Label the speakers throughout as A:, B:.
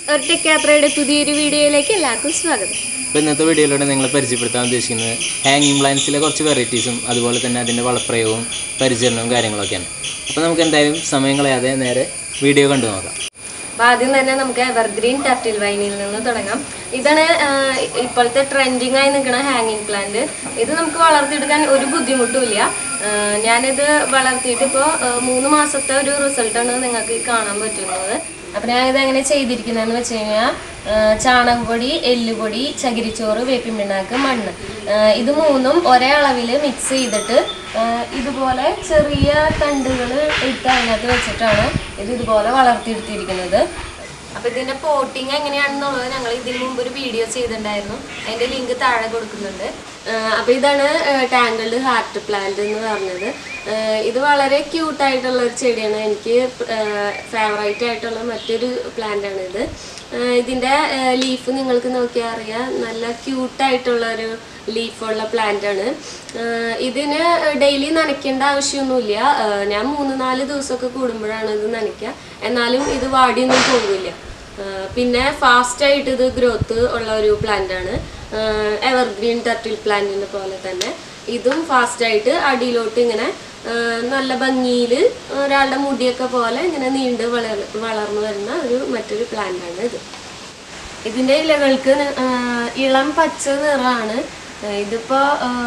A: ഒറ്റ യാത്രയുടെ പുതിയൊരു വീഡിയോയിലേക്ക് എല്ലാവർക്കും സ്വാഗതം
B: അപ്പോൾ ഇന്നത്തെ വീഡിയോയിലൂടെ നിങ്ങൾ പരിചയപ്പെടുത്താൻ ഉദ്ദേശിക്കുന്നത് ഹാങ്ങിങ് പ്ലാന്റ്സിലെ കുറച്ച് വെറൈറ്റീസും അതുപോലെ തന്നെ അതിൻ്റെ വളപ്രയോഗവും പരിചരണവും കാര്യങ്ങളൊക്കെയാണ് അപ്പോൾ നമുക്ക് എന്തായാലും സമയം കളയാതെ നേരെ വീഡിയോ കണ്ടു നോക്കാം
A: അപ്പോൾ ആദ്യം തന്നെ നമുക്ക് എവർഗ്രീൻ ടർട്ടിൽ വൈനിൽ നിന്ന് തുടങ്ങാം ഇതാണ് ആ, ഇപ്പോഴത്തെ ട്രെൻഡിങ് ആയി നിൽക്കുന്ന ഹാങ്ങിങ് പ്ലാന്റ് ഇത് നമുക്ക് വളർത്തിയെടുക്കാൻ ഒരു ബുദ്ധിമുട്ടുമില്ല ആ, ഞാനിത് വളർത്തിയിട്ട് ഇപ്പോൾ മൂന്ന് മാസത്തെ ഒരു റിസൾട്ടാണ് നിങ്ങൾക്ക് കാണാൻ പറ്റുന്നത് അപ്പം ഞാനിത് എങ്ങനെ ചെയ്തിരിക്കുന്നതെന്ന് വെച്ച് കഴിഞ്ഞാൽ ചാണകപ്പൊടി എല്ലുപൊടി ചകിരിച്ചോറ് വേപ്പിൻ പിണ്ണാക്ക് മണ്ണ് ആ, ഇത് മൂന്നും ഒരേ അളവിൽ മിക്സ് ചെയ്തിട്ട് ആ, ഇതുപോലെ ചെറിയ തണ്ടുകൾ ഇട്ട് അതിനകത്ത് വെച്ചിട്ടാണ് ഇത് ഇതുപോലെ വളർത്തിയെടുത്തിരിക്കുന്നത് അപ്പൊ ഇതിന്റെ പോട്ടിങ് എങ്ങനെയാണെന്നുള്ളത് ഞങ്ങൾ ഇതിന് മുമ്പ് ഒരു വീഡിയോ ചെയ്തിട്ടുണ്ടായിരുന്നു അതിന്റെ ലിങ്ക് താഴെ കൊടുക്കുന്നുണ്ട് ആഹ് അപ്പൊ ഇതാണ് ടാങ്കിൾഡ് ഹാർട്ട് പ്ലാന്റ് എന്ന് പറഞ്ഞത് ആഹ് ഇത് വളരെ ക്യൂട്ട് ആയിട്ടുള്ള ഒരു ചെടിയാണ് എനിക്ക് ഫേവറേറ്റ് ആയിട്ടുള്ള മറ്റൊരു പ്ലാന്റ് ആണ് ഇത് ആഹ് ഇതിന്റെ ലീഫ് നിങ്ങൾക്ക് നോക്കിയാൽ അറിയാം നല്ല ക്യൂട്ട് ആയിട്ടുള്ള ഒരു ലീഫുള്ള പ്ലാന്റ് ആണ് ആഹ് ഇതിന് ഡെയിലി നനയ്ക്കേണ്ട ആവശ്യമൊന്നുമില്ല ആഹ് ഞാൻ മൂന്ന് നാല് ദിവസമൊക്കെ കൂടുമ്പോഴാണ് ഇത് നനയ്ക്കുക എന്നാലും ഇത് വാടിയൊന്നും പോകില്ല ആഹ് പിന്നെ ഫാസ്റ്റ് ആയിട്ട് ഇത് ഗ്രോത്ത് ഉള്ള ഒരു പ്ലാന്റ് ആണ് എവർഗ്രീൻ ടർട്ടിൽ പ്ലാന്റിനെ പോലെ തന്നെ ഇതും ഫാസ്റ്റ് ആയിട്ട് അടിയിലോട്ട് ഇങ്ങനെ ആഹ് നല്ല ഭംഗിയിൽ ഒരാളുടെ മുടിയൊക്കെ പോലെ ഇങ്ങനെ നീണ്ട് വളർ വളർന്നു വരുന്ന ഒരു മറ്റൊരു പ്ലാന്റ് ആണ് ഇത് ഇതിന്റെ ഇലകൾക്ക് ന- ആ, ഇളം പച്ച നിറമാണ് ആ, ഇതിപ്പോ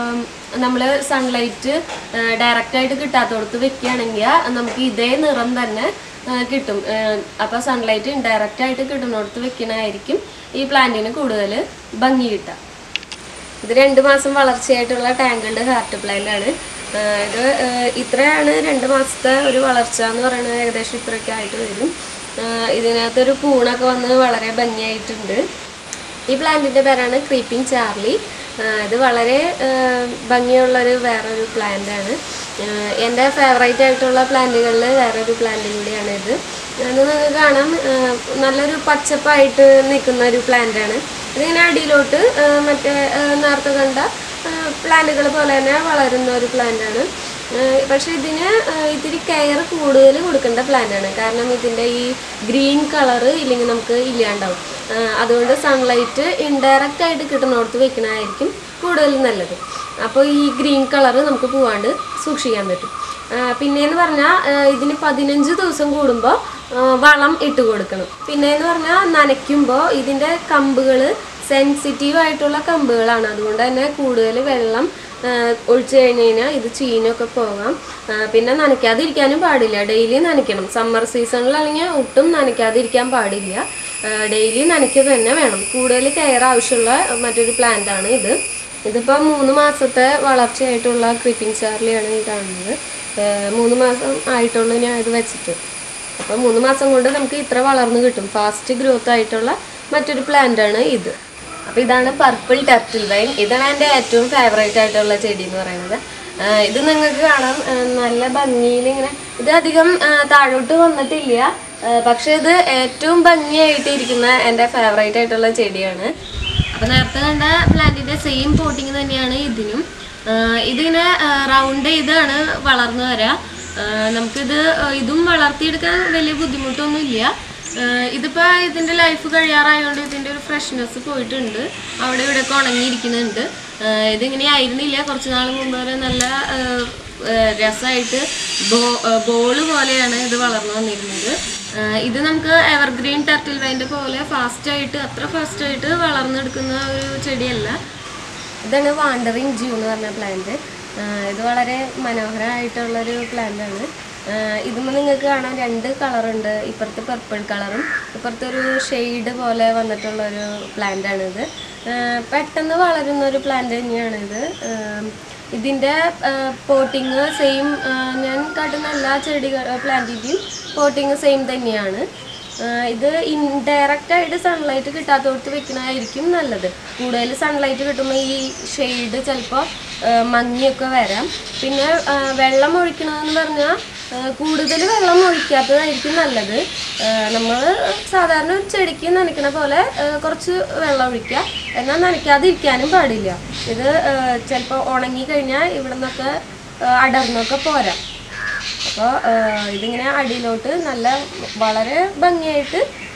A: നമ്മൾ സൺലൈറ്റ് ഡയറക്റ്റ് ആയിട്ട് കിട്ടാത്തടത്ത് വെക്കുകയാണെങ്കിൽ നമുക്ക് ഇതേ നിറം തന്നെ ആ, കിട്ടും ആ, അപ്പൊ സൺലൈറ്റ് ഇൻഡയറക്റ്റ് ആയിട്ട് കിട്ടുന്നിടത്ത് വെക്കണമായിരിക്കും ഈ പ്ലാന്റിന് കൂടുതൽ ഭംഗി കിട്ടുക ഇത് രണ്ട് മാസം വളർച്ചയായിട്ടുള്ള ടാങ്കിൾഡ് ഹാർട്ട് പ്ലാന്റ് ആണ് ആഹ് ഇത് ആഹ് ഇത്രയാണ് രണ്ട് മാസത്തെ ഒരു വളർച്ച എന്ന് പറയുന്നത് ഏകദേശം ഇത്രയൊക്കെ ആയിട്ട് വരും ആഹ് ഇതിനകത്തൊരു പൂണൊക്കെ വന്ന് വളരെ ഭംഗിയായിട്ടുണ്ട് ഈ പ്ലാന്റിന്റെ പേരാണ് ക്രീപ്പിംഗ് ചാർലി ആഹ് ഇത് വളരെ ആഹ് ഭംഗിയുള്ളൊരു വേറൊരു പ്ലാന്റ് ആണ് ആഹ് എൻ്റെ ഫേവറേറ്റ് ആയിട്ടുള്ള പ്ലാന്റുകളിൽ വേറൊരു പ്ലാന്റ് കൂടിയാണ് ഇത് ഇത് നിങ്ങൾക്ക് കാണാം ആഹ് നല്ലൊരു പച്ചപ്പായിട്ട് നിൽക്കുന്ന ഒരു പ്ലാന്റ് ആണ് ഇതിങ്ങനെ അടിയിലോട്ട് ആഹ് മറ്റേ ആഹ് നേരത്തെ കണ്ട പ്ലാന്റുകൾ പോലെ തന്നെ വളരുന്ന ഒരു പ്ലാന്റ് ആണ് ആഹ് പക്ഷെ ഇതിന് ആഹ് ഇത്തിരി കെയർ കൂടുതൽ കൊടുക്കേണ്ട പ്ലാന്റ് ആണ് കാരണം ഇതിൻ്റെ ഈ ഗ്രീൻ കളറ് ഇല്ലെങ്കിൽ നമുക്ക് ഇല്ലാണ്ടാവും ആഹ് അതുകൊണ്ട് സൺലൈറ്റ് ഇൻഡയറക്റ്റ് ആയിട്ട് കിട്ടുന്നിടത്ത് വെക്കണമായിരിക്കും കൂടുതൽ നല്ലത് അപ്പോൾ ഈ ഗ്രീൻ കളറ് നമുക്ക് പോവാണ്ട് സൂക്ഷിക്കാൻ പറ്റും ആഹ് പിന്നെന്ന് പറഞ്ഞാൽ ഇതിന് പതിനഞ്ച് ദിവസം കൂടുമ്പോൾ വളം ഇട്ട് കൊടുക്കണം പിന്നെന്ന് പറഞ്ഞാൽ നനയ്ക്കുമ്പോൾ ഇതിൻ്റെ കമ്പുകൾ സെൻസിറ്റീവ് ആയിട്ടുള്ള കമ്പുകളാണ് അതുകൊണ്ട് തന്നെ കൂടുതൽ വെള്ളം ആഹ് ഒഴിച്ചു കഴിഞ്ഞ് കഴിഞ്ഞാൽ ഇത് ചീഞ്ഞൊക്കെ പോകാം ആഹ് പിന്നെ നനയ്ക്കാതിരിക്കാനും പാടില്ല ഡെയിലി നനയ്ക്കണം സമ്മർ സീസണിലാണെങ്കിൽ ഒട്ടും നനയ്ക്കാതിരിക്കാൻ പാടില്ല ഡെയിലി നനയ്ക്കുക തന്നെ വേണം കൂടുതൽ കെയർ ആവശ്യമുള്ള മറ്റൊരു പ്ലാന്റ് ആണ് ഇത് ഇതിപ്പോൾ മൂന്ന് മാസത്തെ വളർച്ചയായിട്ടുള്ള ക്രിപ്പിംഗ് ചാർലിയാണ് ഈ കാണുന്നത് ആഹ് മൂന്ന് മാസം ആയിട്ടുള്ളൂ ഞാൻ ഇത് വെച്ചിട്ട് അപ്പോൾ മൂന്ന് മാസം കൊണ്ട് നമുക്ക് ഇത്ര വളർന്നു കിട്ടും ഫാസ്റ്റ് ഗ്രോത്ത് ആയിട്ടുള്ള മറ്റൊരു പ്ലാന്റ് ആണ് ഇത് അപ്പോൾ ഇതാണ് പർപ്പിൾ ടർട്ടിൽ വൈൻ ഇതാണ് എൻ്റെ ഏറ്റവും ഫേവറേറ്റ് ആയിട്ടുള്ള ചെടി എന്ന് പറയുന്നത് ആഹ് ഇത് നിങ്ങൾക്ക് കാണാം ആഹ് നല്ല ഭംഗിയിൽ ഇങ്ങനെ ഇത് അധികം ആഹ് താഴോട്ട് വന്നിട്ടില്ല ആഹ് പക്ഷേ ഇത് ഏറ്റവും ഭംഗിയായിട്ട് ഇരിക്കുന്ന എൻ്റെ ഫേവറേറ്റ് ആയിട്ടുള്ള ചെടിയാണ് അപ്പോൾ നേരത്തെ കണ്ട പ്ലാന്റിന്റെ സെയിം പോട്ടിങ് തന്നെയാണ് ഇതിനും ആഹ് ഇതിങ്ങനെ റൗണ്ട് ചെയ്താണ് വളർന്നു വരാം ആഹ് നമുക്കിത് ആഹ് ഇതും വളർത്തിയെടുക്കാൻ വലിയ ബുദ്ധിമുട്ടൊന്നുമില്ല ആഹ് ഇതിപ്പോ ഇതിന്റെ ലൈഫ് കഴിയാറായതുകൊണ്ട് ഇതിന്റെ ഒരു ഫ്രഷ്നെസ് പോയിട്ടുണ്ട് അവിടെ ഇവിടെ ഒക്കെ ഉണങ്ങിയിരിക്കുന്നുണ്ട് ആഹ് ഇതിങ്ങനെ ആയിരുന്നില്ല കുറച്ച് നാൾ മുമ്പ് വരെ നല്ല ആഹ് ആഹ് രസമായിട്ട് ബോ ബോള് പോലെയാണ് ഇത് വളർന്നു വന്നിരുന്നത് ആഹ് ഇത് നമുക്ക് എവർഗ്രീൻ ടർട്ടിൽ വൈൻ്റെ പോലെ ഫാസ്റ്റ് ആയിട്ട് അത്ര ഫാസ്റ്റ് ആയിട്ട് വളർന്നെടുക്കുന്ന ഒരു ചെടിയല്ല ഇതാണ് വാണ്ടറിങ് ജൂ എന്ന് പറഞ്ഞ പ്ലാന്റ് ഇത് വളരെ മനോഹരമായിട്ടുള്ളൊരു പ്ലാന്റ് ആണ് ഇതുമ്പോൾ നിങ്ങൾക്ക് കാണാൻ രണ്ട് കളറുണ്ട് ഇപ്പുറത്ത് പർപ്പിൾ കളറും ഇപ്പുറത്തെ ഒരു ഷെയ്ഡ് പോലെ വന്നിട്ടുള്ള ഒരു പ്ലാന്റ് ആണിത് ആഹ് പെട്ടെന്ന് വളരുന്ന ഒരു പ്ലാന്റ് തന്നെയാണിത് ആഹ് ഇതിൻ്റെ പോട്ടിങ് സെയിം ഞാൻ കാട്ടുന്ന എല്ലാ ചെടികൾ പ്ലാന്റിൻ്റെയും പോട്ടിങ് സെയിം തന്നെയാണ് ആഹ് ഇത് ഇൻഡയറക്റ്റ് ആയിട്ട് സൺലൈറ്റ് കിട്ടാത്തോടത്ത് വെക്കണമായിരിക്കും നല്ലത് കൂടുതൽ സൺലൈറ്റ് കിട്ടുമ്പോൾ ഈ ഷെയ്ഡ് ചിലപ്പോൾ മങ്ങിയൊക്കെ വരാം പിന്നെ ആഹ് വെള്ളം ഒഴിക്കണമെന്ന് പറഞ്ഞാൽ കൂടുതൽ വെള്ളം ഒഴിക്കാത്തതായിരിക്കും നല്ലത് നമ്മൾ സാധാരണ ഒരു ചെടിക്ക് നനയ്ക്കണ പോലെ ആഹ് കുറച്ച് വെള്ളം ഒഴിക്കുക എന്നാൽ നനയ്ക്കാതിരിക്കാനും പാടില്ല ഇത് ചിലപ്പോൾ ഉണങ്ങി കഴിഞ്ഞാൽ ഇവിടെ നിന്നൊക്കെ അടർന്നൊക്കെ പോരാം അപ്പോൾ ഇതിങ്ങനെ അടിയിലോട്ട് നല്ല വളരെ ഭംഗിയായിട്ട്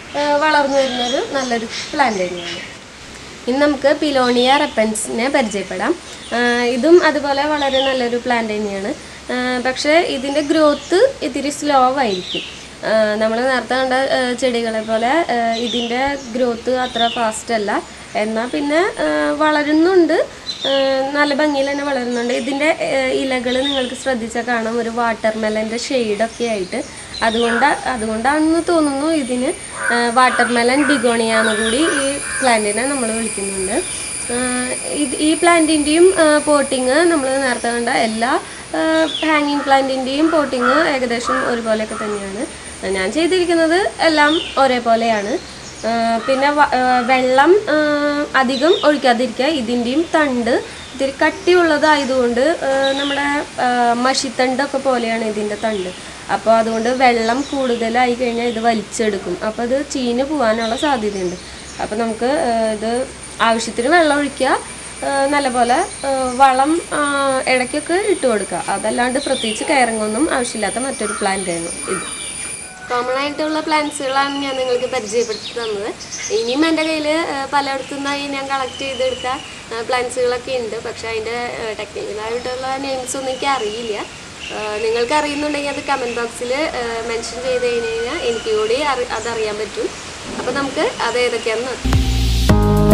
A: ആ, വളർന്നു വരുന്നൊരു നല്ലൊരു പ്ലാന്റ് തന്നെയാണ് ഇനി നമുക്ക് പിലോണിയ റെപ്പൻസിനെ പരിചയപ്പെടാം ആ, ഇതും അതുപോലെ വളരെ നല്ലൊരു പ്ലാന്റ് തന്നെയാണ് ആ, പക്ഷേ ഇതിൻ്റെ ഗ്രോത്ത് ഇത്തിരി സ്ലോ ആയിരിക്കും നമ്മൾ നേരത്തെ കണ്ട ആ, ചെടികളെ പോലെ ആ, ഇതിൻ്റെ ഗ്രോത്ത് അത്ര ഫാസ്റ്റ് അല്ല എന്നാൽ പിന്നെ ആ, വളരുന്നുണ്ട് ആ, നല്ല ഭംഗിയിൽ തന്നെ വളരുന്നുണ്ട് ഇതിൻ്റെ ഇലകൾ നിങ്ങൾക്ക് ശ്രദ്ധിച്ചാൽ കാണാം ഒരു വാട്ടർ മെലൻ്റെ ഷെയ്ഡൊക്കെ ആയിട്ട് അതുകൊണ്ട് അതുകൊണ്ടാണെന്ന് തോന്നുന്നു ഇതിന് വാട്ടർ മെലൻ ബിഗോണിയ എന്ന് കൂടി ഈ പ്ലാന്റിനെ നമ്മൾ വിളിക്കുന്നുണ്ട് ആ, ഇത് ഈ പ്ലാന്റിൻ്റെയും പോട്ടിങ് നമ്മൾ നേരത്തെ കണ്ട എല്ലാ ഹാങ്ങിങ് പ്ലാന്റിൻ്റെയും പോട്ടിങ് ഏകദേശം ഒരുപോലെയൊക്കെ തന്നെയാണ് ഞാൻ ചെയ്തിരിക്കുന്നത് എല്ലാം ഒരേപോലെയാണ് ആ, പിന്നെ വ- ആ, വെള്ളം ആ, അധികം ഒഴിക്കാതിരിക്കുക ഇതിൻ്റെയും തണ്ട് ഇത്തിരി കട്ടിയുള്ളതായതുകൊണ്ട് ആ, നമ്മുടെ ആ, മഷിത്തണ്ടൊക്കെ പോലെയാണ് ഇതിൻ്റെ തണ്ട് അപ്പോൾ അതുകൊണ്ട് വെള്ളം കൂടുതലായി കഴിഞ്ഞാൽ ഇത് വലിച്ചെടുക്കും അപ്പോൾ അത് ചീഞ്ഞ് പോകാനുള്ള സാധ്യതയുണ്ട് അപ്പോൾ നമുക്ക് ആ, ഇത് ആവശ്യത്തിന് വെള്ളം ഒഴിക്കുക ആ, നല്ലപോലെ ആ, വളം ആ, ഇടയ്ക്കൊക്കെ ഇട്ട് കൊടുക്കുക അതല്ലാണ്ട് പ്രത്യേകിച്ച് കയറങ്ങൊന്നും ആവശ്യമില്ലാത്ത മറ്റൊരു പ്ലാന്റ് ആണ് ഇത് കോമൺ ആയിട്ടുള്ള പ്ലാന്റ്സുകളാണ് ഞാൻ നിങ്ങൾക്ക് പരിചയപ്പെടുത്തി തന്നത് ഇനിയും എൻ്റെ കയ്യിൽ പലയിടത്തു നിന്നായി ഞാൻ കളക്ട് ചെയ്തെടുത്ത പ്ലാന്റ്സുകളൊക്കെ ഉണ്ട് പക്ഷേ അതിൻ്റെ ടെക്നിക്കലായിട്ടുള്ള നെയിംസ് ഒന്നും എനിക്ക് അറിയില്ല ആ, നിങ്ങൾക്ക് അറിയുന്നുണ്ടെങ്കിൽ അത് കമൻറ്റ് ബോക്സിൽ മെൻഷൻ ചെയ്ത് കഴിഞ്ഞ് കഴിഞ്ഞാൽ എനിക്ക് കൂടി അറി അതറിയാൻ പറ്റും അപ്പോൾ നമുക്ക് അത് ഏതൊക്കെയാണെന്ന് നോക്കാം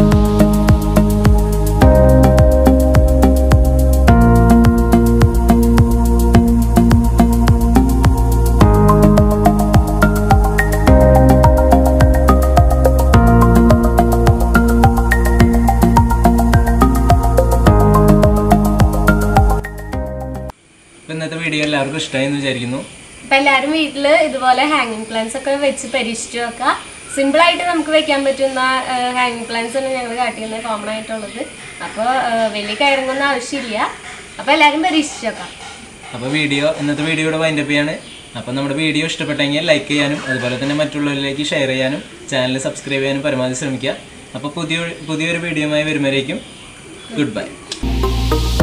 B: അപ്പോൾ ഇന്നത്തെ വീഡിയോ എല്ലാവർക്കും ഇഷ്ടമായി എന്ന് വിചാരിക്കുന്നു
A: അപ്പം എല്ലാവരും വീട്ടിൽ ഇതുപോലെ ഹാങ്ങിങ് പ്ലാന്റ്സ് ഒക്കെ വെച്ച് പരീക്ഷിച്ച് നോക്കാം സിമ്പിൾ ആയിട്ട് നമുക്ക് വെക്കാൻ പറ്റുന്ന ഹാങ്ങിങ് പ്ലാന്റ്സ് ആണ് ഞങ്ങൾ കാട്ടിയിരുന്നത് കോമൺ ആയിട്ടുള്ളത് അപ്പോൾ വലിയ കയറങ്ങൊന്നും ആവശ്യമില്ല അപ്പോൾ എല്ലാവരും പരീക്ഷിച്ച് നോക്കാം
B: അപ്പോൾ വീഡിയോ ഇന്നത്തെ വീഡിയോയുടെ വൈൻഡപ്പ് ചെയ്യാണ് അപ്പോൾ നമ്മുടെ വീഡിയോ ഇഷ്ടപ്പെട്ടെങ്കിൽ ലൈക്ക് ചെയ്യാനും അതുപോലെ തന്നെ മറ്റുള്ളവരിലേക്ക് ഷെയർ ചെയ്യാനും ചാനൽ സബ്സ്ക്രൈബ് ചെയ്യാനും പരമാവധി ശ്രമിക്കുക അപ്പോൾ പുതിയ പുതിയൊരു വീഡിയോയുമായി വരുമ്പോഴേക്കും ഗുഡ് ബൈ